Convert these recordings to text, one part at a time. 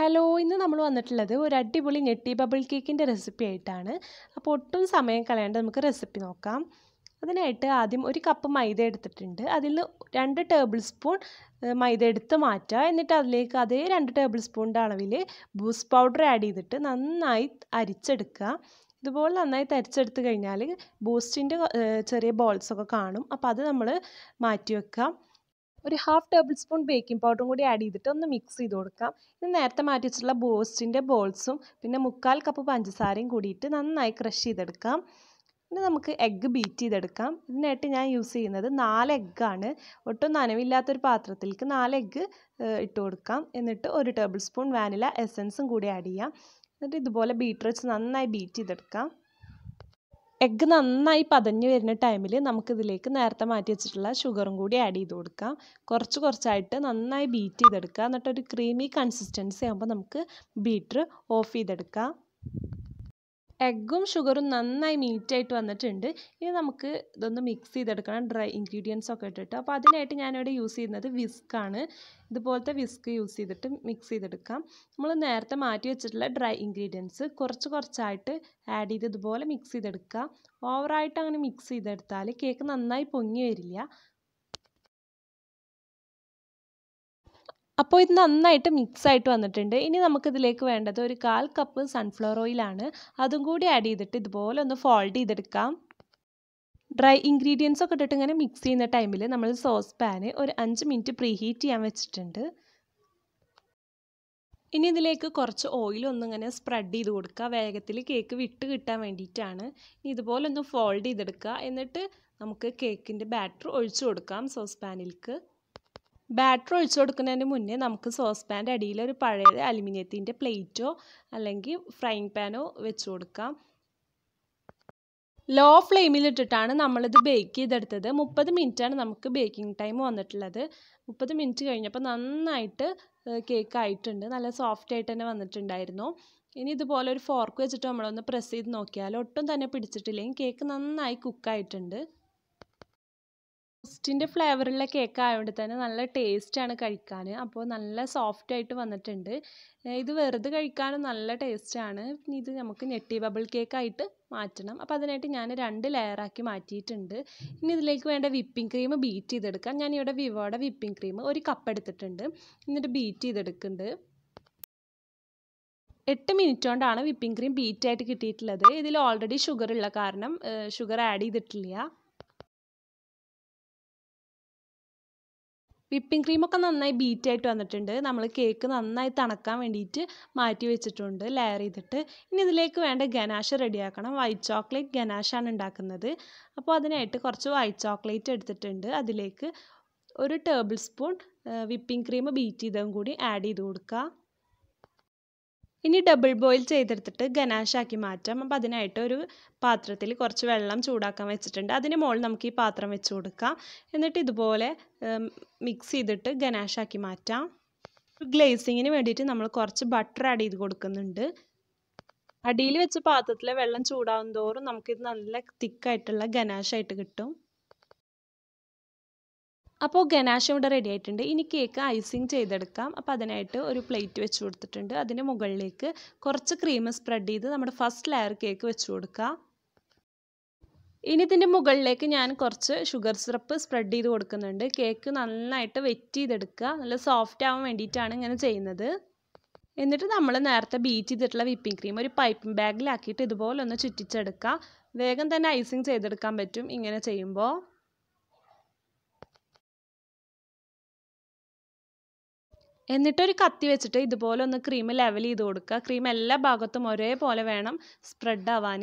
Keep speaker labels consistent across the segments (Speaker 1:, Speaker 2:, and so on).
Speaker 1: hello ഇന്ന് നമ്മൾ വന്നിട്ടുള്ളത് ഒരു അടിപൊളി ഞെട്ടി ബബിൾ കേക്കിൻ്റെ റെസിപ്പി ആയിട്ടാണ് അപ്പോൾ ഒട്ടും സമയം കളയാണ്ട് നമുക്ക് റെസിപ്പി നോക്കാം അതിനായിട്ട് ആദ്യം ഒരു കപ്പ് മൈദ എടുത്തിട്ടുണ്ട് അതിൽ രണ്ട് ടേബിൾ സ്പൂൺ മൈദ എടുത്ത് മാറ്റുക എന്നിട്ട് അതിലേക്ക് അതേ രണ്ട് ടേബിൾ സ്പൂണിൻ്റെ അളവിൽ ബൂസ്റ്റ് പൗഡർ ആഡ് ചെയ്തിട്ട് നന്നായി അരിച്ചെടുക്കുക ഇതുപോലെ നന്നായി തരിച്ചെടുത്ത് കഴിഞ്ഞാൽ ബൂസ്റ്റിൻ്റെ ചെറിയ ബോൾസൊക്കെ കാണും അപ്പോൾ അത് നമ്മൾ മാറ്റി വെക്കാം ഒരു ഹാഫ് ടേബിൾ സ്പൂൺ ബേക്കിംഗ് പൗഡറും കൂടി ആഡ് ചെയ്തിട്ട് ഒന്ന് മിക്സ് ചെയ്ത് കൊടുക്കാം ഇത് നേരത്തെ മാറ്റി വെച്ചിട്ടുള്ള ബൂസ്റ്റിൻ്റെ ബോൾസും പിന്നെ മുക്കാൽ കപ്പ് പഞ്ചസാരയും കൂടിയിട്ട് നന്നായി ക്രഷ് ചെയ്തെടുക്കാം ഇനി നമുക്ക് എഗ്ഗ് ബീറ്റ് ചെയ്തെടുക്കാം ഇതിനായിട്ട് ഞാൻ യൂസ് ചെയ്യുന്നത് നാല് എഗ്ഗാണ് ഒട്ടും നനവില്ലാത്തൊരു പാത്രത്തിലേക്ക് നാല് എഗ്ഗ് ഇട്ട് കൊടുക്കാം എന്നിട്ട് ഒരു ടേബിൾ സ്പൂൺ വാനില എസൻസും കൂടി ആഡ് ചെയ്യാം എന്നിട്ട് ഇതുപോലെ ബീറ്റർ വെച്ച് നന്നായി ബീറ്റ് ചെയ്തെടുക്കാം എഗ്ഗ് നന്നായി പതഞ്ഞ് വരുന്ന ടൈമിൽ നമുക്കിതിലേക്ക് നേരത്തെ മാറ്റി വെച്ചിട്ടുള്ള ഷുഗറും കൂടി ആഡ് ചെയ്ത് കൊടുക്കാം കുറച്ച് കുറച്ചായിട്ട് നന്നായി ബീറ്റ് ചെയ്തെടുക്കുക എന്നിട്ട് ഒരു ക്രീമി കൺസിസ്റ്റൻസി ആകുമ്പോൾ നമുക്ക് ബീറ്റർ ഓഫ് ചെയ്തെടുക്കാം എഗ്ഗും ഷുഗറും നന്നായി മീറ്റായിട്ട് വന്നിട്ടുണ്ട് ഇനി നമുക്ക് ഇതൊന്ന് മിക്സ് ചെയ്തെടുക്കണം ഡ്രൈ ഇൻഗ്രീഡിയൻസ് ഒക്കെ ഇട്ടിട്ട് അപ്പോൾ അതിനായിട്ട് ഞാനിവിടെ യൂസ് ചെയ്യുന്നത് വിസ്ക്കാണ് ഇതുപോലത്തെ വിസ്ക് യൂസ് ചെയ്തിട്ട് മിക്സ് ചെയ്തെടുക്കാം നമ്മൾ നേരത്തെ മാറ്റി വെച്ചിട്ടുള്ള ഡ്രൈ ഇൻഗ്രീഡിയൻസ് കുറച്ച് കുറച്ചായിട്ട് ആഡ് ചെയ്ത് ഇതുപോലെ മിക്സ് ചെയ്തെടുക്കുക ഓവറായിട്ട് അങ്ങനെ മിക്സ് ചെയ്തെടുത്താൽ കേക്ക് നന്നായി പൊങ്ങി വരില്ല അപ്പോൾ ഇത് നന്നായിട്ട് മിക്സ് ആയിട്ട് വന്നിട്ടുണ്ട് ഇനി നമുക്കിതിലേക്ക് വേണ്ടത് ഒരു കാൽ കപ്പ് സൺഫ്ലവർ ഓയിലാണ് അതും കൂടി ആഡ് ചെയ്തിട്ട് ഇതുപോലെ ഒന്ന് ഫോൾഡ് ചെയ്തെടുക്കാം ഡ്രൈ ഇൻഗ്രീഡിയൻസ് ഒക്കെ ഇട്ടിട്ട് ഇങ്ങനെ മിക്സ് ചെയ്യുന്ന ടൈമിൽ നമ്മൾ സോസ് പാന് ഒരു അഞ്ച് മിനിറ്റ് പ്രീ ഹീറ്റ് ചെയ്യാൻ വെച്ചിട്ടുണ്ട് ഇനി ഇതിലേക്ക് കുറച്ച് ഓയിൽ ഒന്നിങ്ങനെ സ്പ്രെഡ് ചെയ്ത് കൊടുക്കുക വേഗത്തിൽ കേക്ക് വിട്ട് കിട്ടാൻ വേണ്ടിയിട്ടാണ് ഇതുപോലെ ഒന്ന് ഫോൾഡ് ചെയ്തെടുക്കുക എന്നിട്ട് നമുക്ക് കേക്കിൻ്റെ ബാറ്റർ ഒഴിച്ചു കൊടുക്കാം സോസ് പാനിലേക്ക് ബാറ്റർ ഒഴിച്ചു കൊടുക്കുന്നതിന് മുന്നേ നമുക്ക് സോസ് പാൻ്റെ അടിയിൽ ഒരു പഴയ അലുമിനിയത്തിൻ്റെ പ്ലേറ്റോ അല്ലെങ്കിൽ ഫ്രൈങ് പാനോ വെച്ച് കൊടുക്കാം ലോ ഫ്ലെയിമിലിട്ടിട്ടാണ് നമ്മളിത് ബേക്ക് ചെയ്തെടുത്തത് മുപ്പത് മിനിറ്റാണ് നമുക്ക് ബേക്കിംഗ് ടൈം വന്നിട്ടുള്ളത് മുപ്പത് മിനിറ്റ് കഴിഞ്ഞപ്പോൾ നന്നായിട്ട് കേക്ക് ആയിട്ടുണ്ട് നല്ല സോഫ്റ്റ് ആയിട്ട് തന്നെ വന്നിട്ടുണ്ടായിരുന്നു ഇനി ഇതുപോലെ ഒരു ഫോർക്ക് വെച്ചിട്ട് നമ്മളൊന്ന് പ്രസ് ചെയ്ത് നോക്കിയാൽ ഒട്ടും തന്നെ പിടിച്ചിട്ടില്ലെങ്കിൽ കേക്ക് നന്നായി കുക്കായിട്ടുണ്ട് റോസ്റ്റിൻ്റെ ഫ്ലേവറുള്ള കേക്ക് ആയതുകൊണ്ട് തന്നെ നല്ല ടേസ്റ്റാണ് കഴിക്കാൻ അപ്പോൾ നല്ല സോഫ്റ്റ് ആയിട്ട് വന്നിട്ടുണ്ട് ഇത് വെറുതെ കഴിക്കാനും നല്ല ടേസ്റ്റാണ് പിന്നെ ഇത് നമുക്ക് ഞെട്ടി ബബിൾ കേക്കായിട്ട് മാറ്റണം അപ്പോൾ അതിനായിട്ട് ഞാൻ രണ്ട് ലെയറാക്കി മാറ്റിയിട്ടുണ്ട് ഇനി ഇതിലേക്ക് വേണ്ട വിപ്പിംഗ് ക്രീം ബീറ്റ് ചെയ്തെടുക്കാം ഞാൻ ഇവിടെ വിവോയുടെ വിപ്പിംഗ് ക്രീം ഒരു കപ്പ് എടുത്തിട്ടുണ്ട് എന്നിട്ട് ബീറ്റ് ചെയ്തെടുക്കുന്നുണ്ട് എട്ട് മിനിറ്റ് കൊണ്ടാണ് വിപ്പിംഗ് ക്രീം ബീറ്റ് ആയിട്ട് കിട്ടിയിട്ടുള്ളത് ഇതിൽ ഓൾറെഡി ഷുഗർ ഉള്ള കാരണം ഷുഗർ ആഡ് ചെയ്തിട്ടില്ല വിപ്പിംഗ് ക്രീമൊക്കെ നന്നായി ബീറ്റ് ആയിട്ട് വന്നിട്ടുണ്ട് നമ്മൾ കേക്ക് നന്നായി തണുക്കാൻ വേണ്ടിയിട്ട് മാറ്റി വെച്ചിട്ടുണ്ട് ലെയർ ചെയ്തിട്ട് ഇനി ഇതിലേക്ക് വേണ്ട ഗനാഷ് റെഡിയാക്കണം വൈറ്റ് ചോക്ലേറ്റ് ഗനാഷാണ് ഉണ്ടാക്കുന്നത് അപ്പോൾ അതിനായിട്ട് കുറച്ച് വൈറ്റ് ചോക്ലേറ്റ് എടുത്തിട്ടുണ്ട് അതിലേക്ക് ഒരു tablespoon whipping cream beat ചെയ്തതും കൂടി ആഡ് ചെയ്ത് കൊടുക്കുക ഇനി ഡബിൾ ബോയിൽ ചെയ്തെടുത്തിട്ട് ഗനാഷാക്കി മാറ്റാം അപ്പോൾ അതിനായിട്ട് ഒരു പാത്രത്തിൽ കുറച്ച് വെള്ളം ചൂടാക്കാൻ വെച്ചിട്ടുണ്ട് അതിന് മുകളിൽ നമുക്ക് ഈ പാത്രം വെച്ച് കൊടുക്കാം എന്നിട്ട് ഇതുപോലെ മിക്സ് ചെയ്തിട്ട് ഗനാഷാക്കി മാറ്റാം ഗ്ലേസിങ്ങിന് വേണ്ടിയിട്ട് നമ്മൾ കുറച്ച് ബട്ടർ ആഡ് ചെയ്ത് കൊടുക്കുന്നുണ്ട് അടിയിൽ വെച്ച പാത്രത്തിലെ വെള്ളം ചൂടാവും തോറും നമുക്കിത് നല്ല തിക്കായിട്ടുള്ള ഗനാഷായിട്ട് കിട്ടും അപ്പോൾ ഗനാഷ് ഇവിടെ റെഡി ആയിട്ടുണ്ട് ഇനി കേക്ക് ഐസിങ് ചെയ്തെടുക്കാം അപ്പോൾ അതിനായിട്ട് ഒരു പ്ലേറ്റ് വെച്ച് കൊടുത്തിട്ടുണ്ട് അതിന് മുകളിലേക്ക് കുറച്ച് ക്രീം സ്പ്രെഡ് ചെയ്ത് നമ്മുടെ ഫസ്റ്റ് ലെയർ കേക്ക് വെച്ച് കൊടുക്കുക ഇനി ഇതിൻ്റെ മുകളിലേക്ക് ഞാൻ കുറച്ച് ഷുഗർ സിറപ്പ് സ്പ്രെഡ് ചെയ്ത് കൊടുക്കുന്നുണ്ട് കേക്ക് നന്നായിട്ട് വെറ്റ് ചെയ്തെടുക്കുക നല്ല സോഫ്റ്റ് ആവാൻ വേണ്ടിയിട്ടാണ് ഇങ്ങനെ ചെയ്യുന്നത് എന്നിട്ട് നമ്മൾ നേരത്തെ ബീറ്റ് ചെയ്തിട്ടുള്ള വിപ്പിംഗ് ക്രീം ഒരു പൈപ്പിംഗ് ബാഗിലാക്കിയിട്ട് ഇതുപോലെ ഒന്ന് ചുറ്റിച്ചെടുക്കുക വേഗം തന്നെ ഐസിങ് ചെയ്തെടുക്കാൻ പറ്റും ഇങ്ങനെ ചെയ്യുമ്പോൾ എന്നിട്ടൊരു കത്തി വെച്ചിട്ട് ഇതുപോലെ ഒന്ന് ക്രീം ലെവൽ ചെയ്ത് കൊടുക്കുക ക്രീം എല്ലാ ഭാഗത്തും ഒരേപോലെ വേണം സ്പ്രെഡ് ആവാൻ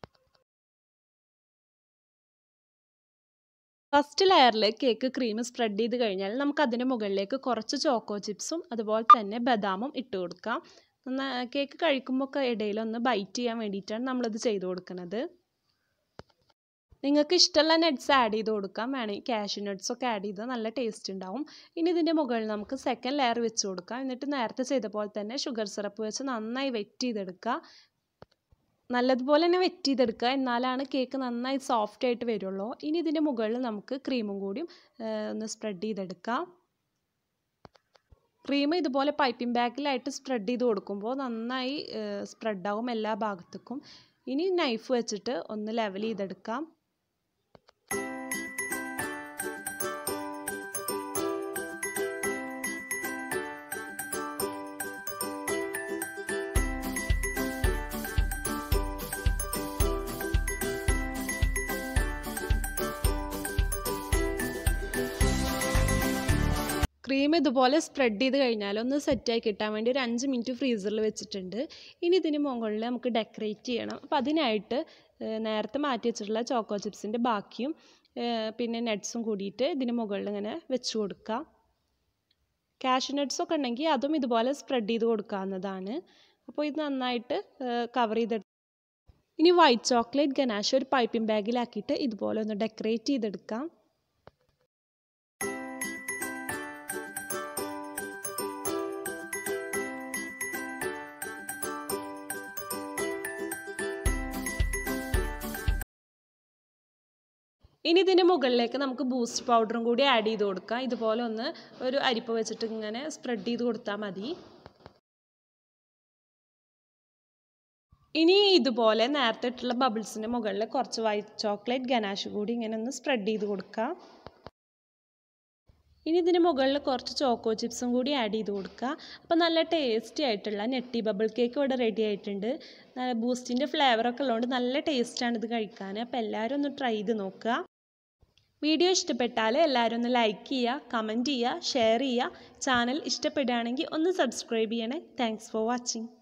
Speaker 1: ഫസ്റ്റ് ലെയറിൽ കേക്ക് ക്രീം സ്പ്രെഡ് ചെയ്ത് കഴിഞ്ഞാൽ നമുക്ക് അതിന് മുകളിലേക്ക് കുറച്ച് ചോക്കോ ചിപ്സും അതുപോലെ തന്നെ ബദാമും ഇട്ട് കൊടുക്കാം കേക്ക് കഴിക്കുമ്പോൾ ഒക്കെ ഇടയിലൊന്ന് ബൈറ്റ് ചെയ്യാൻ വേണ്ടിയിട്ടാണ് നമ്മളിത് ചെയ്ത് കൊടുക്കുന്നത് നിങ്ങൾക്ക് ഇഷ്ടമുള്ള നട്ട്സ് ആഡ് ചെയ്ത് കൊടുക്കാം വേണമെങ്കിൽ കാഷ്യൂ നട്ട്സ് ഒക്കെ ആഡ് ചെയ്താൽ നല്ല ടേസ്റ്റ് ഉണ്ടാവും ഇനി ഇതിൻ്റെ മുകളിൽ നമുക്ക് സെക്കൻഡ് ലെയർ വെച്ച് കൊടുക്കാം എന്നിട്ട് നേരത്തെ ചെയ്ത പോലെ തന്നെ ഷുഗർ സിറപ്പ് വെച്ച് നന്നായി വെറ്റ് ചെയ്തെടുക്കുക നല്ലതുപോലെ തന്നെ വെറ്റ് ചെയ്തെടുക്കുക എന്നാലാണ് കേക്ക് നന്നായി സോഫ്റ്റ് ആയിട്ട് വരുള്ളൂ ഇനി ഇതിൻ്റെ മുകളിൽ നമുക്ക് ക്രീമും കൂടിയും ഒന്ന് സ്പ്രെഡ് ചെയ്തെടുക്കാം ക്രീം ഇതുപോലെ പൈപ്പിംഗ് ബാഗിലായിട്ട് സ്പ്രെഡ് ചെയ്ത് കൊടുക്കുമ്പോൾ നന്നായി സ്പ്രെഡാവും എല്ലാ ഭാഗത്തേക്കും ഇനി നൈഫ് വെച്ചിട്ട് ഒന്ന് ലെവൽ ചെയ്തെടുക്കാം ക്രീം ഇതുപോലെ സ്പ്രെഡ് ചെയ്ത് കഴിഞ്ഞാൽ ഒന്ന് സെറ്റായി കിട്ടാൻ വേണ്ടി ഒരു അഞ്ച് മിനിറ്റ് ഫ്രീസറിൽ വെച്ചിട്ടുണ്ട് ഇനി ഇതിന് മുകളിൽ നമുക്ക് ഡെക്കറേറ്റ് ചെയ്യണം അപ്പോൾ അതിനായിട്ട് നേരത്തെ മാറ്റി വെച്ചിട്ടുള്ള ചോക്കോ ചിപ്സിൻ്റെ ബാക്കിയും പിന്നെ നട്ട്സും കൂടിയിട്ട് ഇതിന് മുകളിൽ ഇങ്ങനെ വെച്ച് കൊടുക്കാം കാഷ്യൂ നട്ട്സൊക്കെ ഉണ്ടെങ്കിൽ അതും ഇതുപോലെ സ്പ്രെഡ് ചെയ്ത് കൊടുക്കാവുന്നതാണ് അപ്പോൾ ഇത് നന്നായിട്ട് കവർ ചെയ്തെടുത്ത് ഇനി വൈറ്റ് ചോക്ലേറ്റ് ഗനാഷ് ഒരു പൈപ്പിംഗ് ബാഗിലാക്കിയിട്ട് ഇതുപോലെ ഒന്ന് ഡെക്കറേറ്റ് ചെയ്തെടുക്കാം ഇനി ഇതിൻ്റെ മുകളിലേക്ക് നമുക്ക് ബൂസ്റ്റ് പൗഡറും കൂടി ആഡ് ചെയ്ത് കൊടുക്കാം ഇതുപോലെ ഒന്ന് ഒരു അരിപ്പ വെച്ചിട്ട് ഇങ്ങനെ സ്പ്രെഡ് ചെയ്ത് കൊടുത്താൽ മതി ഇനി ഇതുപോലെ നേരത്തെ ഇട്ടുള്ള ബബിൾസിൻ്റെ മുകളിൽ കുറച്ച് വൈറ്റ് ചോക്ലേറ്റ് ഗനാഷ് കൂടി ഇങ്ങനെ ഒന്ന് സ്പ്രെഡ് ചെയ്ത് കൊടുക്കാം ഇനി ഇതിന് മുകളിൽ കുറച്ച് ചോക്കോ ചിപ്സും കൂടി ആഡ് ചെയ്ത് കൊടുക്കുക അപ്പോൾ നല്ല ടേസ്റ്റി ആയിട്ടുള്ള നെട്ടി ബബിൾ കേക്ക് ഇവിടെ റെഡി ആയിട്ടുണ്ട് ബൂസ്റ്റിൻ്റെ ഫ്ലേവറൊക്കെ ഉള്ളതുകൊണ്ട് നല്ല ടേസ്റ്റാണ് ഇത് കഴിക്കാൻ അപ്പോൾ എല്ലാവരും ഒന്ന് ട്രൈ ചെയ്ത് നോക്കുക വീഡിയോ ഇഷ്ടപ്പെട്ടാൽ എല്ലാവരും ഒന്ന് ലൈക്ക് ചെയ്യുക കമൻറ്റ് ചെയ്യുക ഷെയർ ചെയ്യുക ചാനൽ ഇഷ്ടപ്പെടുകയാണെങ്കിൽ ഒന്ന് സബ്സ്ക്രൈബ് ചെയ്യണേ താങ്ക്സ് ഫോർ വാച്ചിങ്